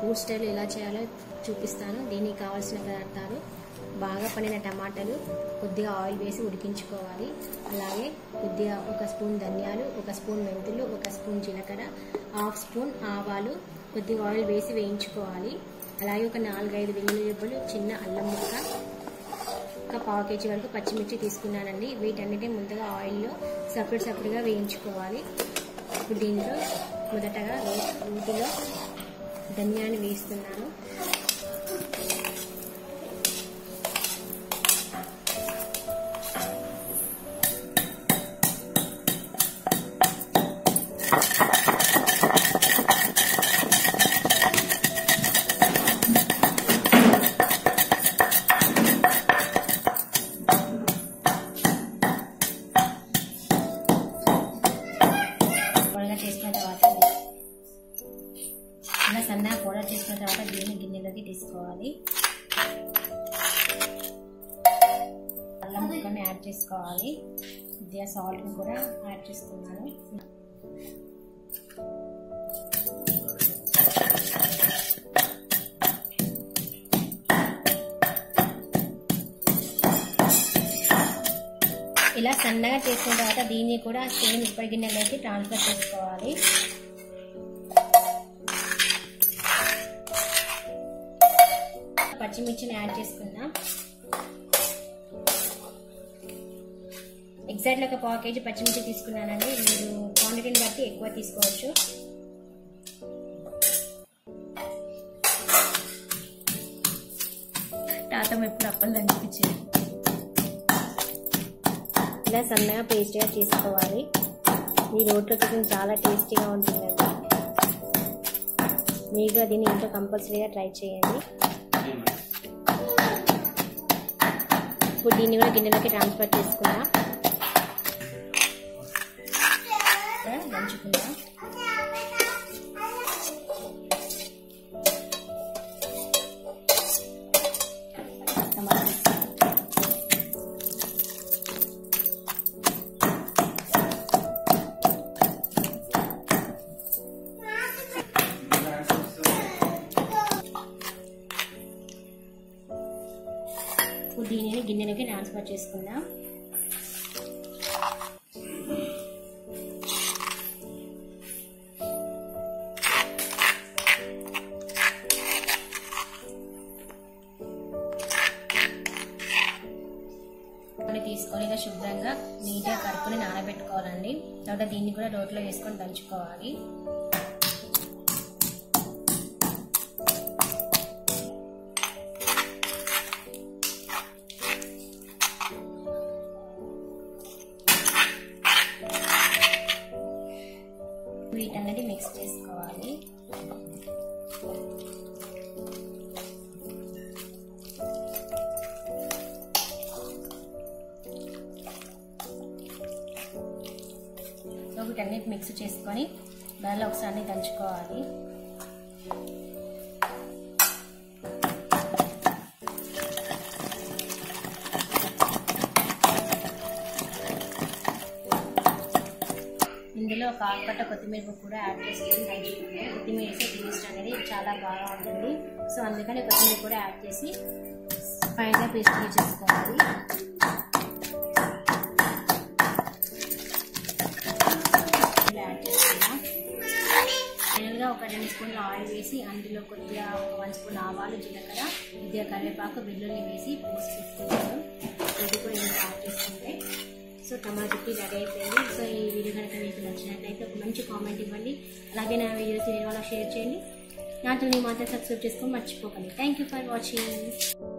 ఊడ్ style ఎలా చేయాలో చూపిస్తాను దీనికి కావాల్సిన పదార్థాలు బాగా పండిన టమాటాలు కొద్దిగా ఆయిల్ వేసి ఉడికించుకోవాలి అలాగే కొద్దిగా ఒక స్పూన్ ధనియాలు ఒక స్పూన్ మెంతులు ఒక స్పూన్ జీలకర్ర హాఫ్ స్పూన్ ఆవాలు కొద్దిగా ఆయిల్ వేసి వేయించుకోవాలి అలాగే ఒక నాలుగైదు వెల్లుల్లి రెబ్బలు చిన్న అల్లం ముక్క ఒక పావు కేజీ వరకు పచ్చిమిర్చి తీసుకున్నానండి వీటన్నిటిని ముందుగా ఆయిల్లో సపరేట్ సపరేట్గా వేయించుకోవాలి ఇప్పుడు దీంట్లో మొదటగా వీటిలో ధనియాన్ని వేస్తున్నాను పౌడర్ చేసుకున్న తర్వాత ఇలా సన్నగా పౌడర్ చేసుకున్న తర్వాత దీన్ని గిన్నెలోకి తీసుకోవాలి అల్లం ముక్కని యాడ్ చేసుకోవాలి కొద్దిగా సాల్ట్ని కూడా యాడ్ చేస్తున్నాను ఇలా సన్నగా చేసుకున్న తర్వాత దీన్ని కూడా సేమ్ ఇప్పటి గిన్నెలోకి ట్రాన్స్ఫర్ చేసుకోవాలి పచ్చిమిర్చిని యాడ్ చేసుకుందాం ఎగ్జాక్ట్లీ ఒక పావు కేజీ పచ్చిమిర్చి తీసుకున్నానండి మీరు క్వాంటిటీని బట్టి ఎక్కువ తీసుకోవచ్చు తాతమ్మ ఎప్పుడు అప్పలు దంచిపించేది ఇలా సన్నగా పేస్ట్గా చేసుకోవాలి ఈ రోట్లో చికెన్ చాలా టేస్టీగా ఉంటుందండి మీరు కూడా దీన్ని ఇంట్లో కంపల్సరీగా ట్రై చేయండి ఇప్పుడు దీన్ని కూడా గిన్నెలోకి ట్రాన్స్ఫర్ చేసుకుందాం ఇక్కడ దంచుకుందాం టమాటా ఇప్పుడు దీనిని గిన్నెలోకి ట్రాన్స్ఫర్ చేసుకుందాం కొన్ని తీసుకొని ఇక శుభ్రంగా నీట్గా కడుక్కొని నానబెట్టుకోవాలండి తర్వాత దీన్ని కూడా రోట్లో వేసుకొని దంచుకోవాలి వీటన్నది మిక్స్ చేసుకోవాలి సో వీటన్నిటి మిక్స్ చేసుకొని దానిలో ఒకసారి దంచుకోవాలి ఇందులో ఒక ఆకుపట్ట కొత్తిమీర కూడా యాడ్ చేసుకొని దంచుకుంటే కొత్తిమీర వేసే టేస్ట్ అనేది చాలా బాగా ఉంటుంది సో అందుకని కొత్తిమీర కూడా యాడ్ చేసి ఫైన్గా పేస్ట్ చేసుకోవాలి ఇలా యాడ్ చేసుకున్నాం ఫైనల్గా ఒక రెండు స్పూన్ల ఆయిల్ వేసి అందులో కొద్దిగా ఒక వన్ స్పూన్ ఆవాలు జీలకర్ర కొద్దిగా కరివేపాకు వెల్లుల్లి వేసి పోస్ట్ చేసుకుంటాను ఇది కూడా ఇందులో యాడ్ చేసుకుంటే సో టమాటోకి రెడీ అయిపోయింది సో ఈ వీడియో కనుక మీకు నచ్చినట్లయితే ఒక మంచి కామెంట్ ఇవ్వండి అలాగే నా వీడియోస్ నేను వాళ్ళకి షేర్ చేయండి నాతో నీ మాత్రం సబ్స్క్రైబ్ చేసుకొని మర్చిపోకండి థ్యాంక్ యూ ఫర్ వాచింగ్